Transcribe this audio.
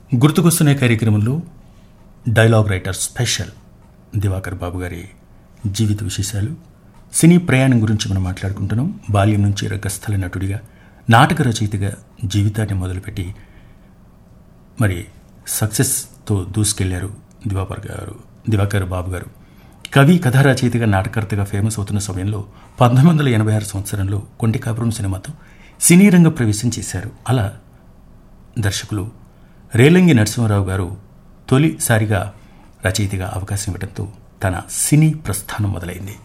గుర్తుకొస్తున్న కార్యక్రమంలో dialogue writer special Divakar Babu గారి జీవిత విశేషాలు సినీ ప్రయాణం గురించి మనం మాట్లాడుకుంటున్నాం బాల్యం నుంచి రంగస్థల నటుడిగా నాటక రచయితగా జీవితాన్ని మొదలుపెట్టి మరి సక్సెస్తో దూసుకెళ్లారు దివాకర్ గారు దివాకర్ బాబు గారు కవి కథా రచయితగా నాటకర్తగా ఫేమస్ అవుతున్న సమయంలో పంతొమ్మిది వందల ఎనభై ఆరు సంవత్సరంలో కొంటి కాపురం సినిమాతో సినీ రంగ ప్రవేశం చేశారు అలా దర్శకులు రేలంగి నరసింహారావు గారు తొలిసారిగా రచయితగా అవకాశం ఇవ్వడంతో తన సినీ ప్రస్థానం మొదలైంది